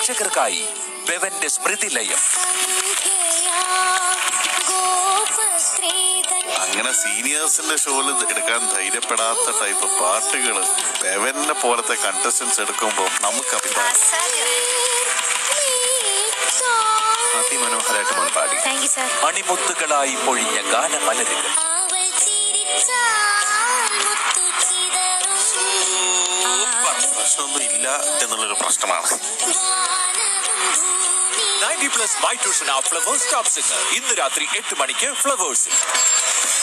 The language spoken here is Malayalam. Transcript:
പ്രേക്ഷകർക്കായി ബെവന്റെ സ്മൃതിലയം അങ്ങനെ സീനിയേഴ്സിന്റെ ഷോയിൽ എടുക്കാൻ ധൈര്യപ്പെടാത്ത ടൈപ്പ് പാട്ടുകൾ പെവനെ പോലത്തെ കണ്ടസ്റ്റൻസ് എടുക്കുമ്പോൾ നമുക്ക് അഭിപ്രായം അതിമനോഹരമായിട്ട് മോൻ പാടി താങ്ക് യു സാർ മണിമുത്തുകളായി പൊഴിഞ്ഞ ഗാനമലരുകൾ പ്രശ്നമൊന്നും ഇല്ല എന്നുള്ളൊരു പ്രശ്നമാണ് നയൻറ്റി പ്ലസ് മൈ ട്യൂഷൻ ആ ഫ്ലവേഴ്സ് ടോപ്പ് സിംഗർ ഇന്ന് രാത്രി എട്ട് മണിക്ക് ഫ്ലവേഴ്സിൽ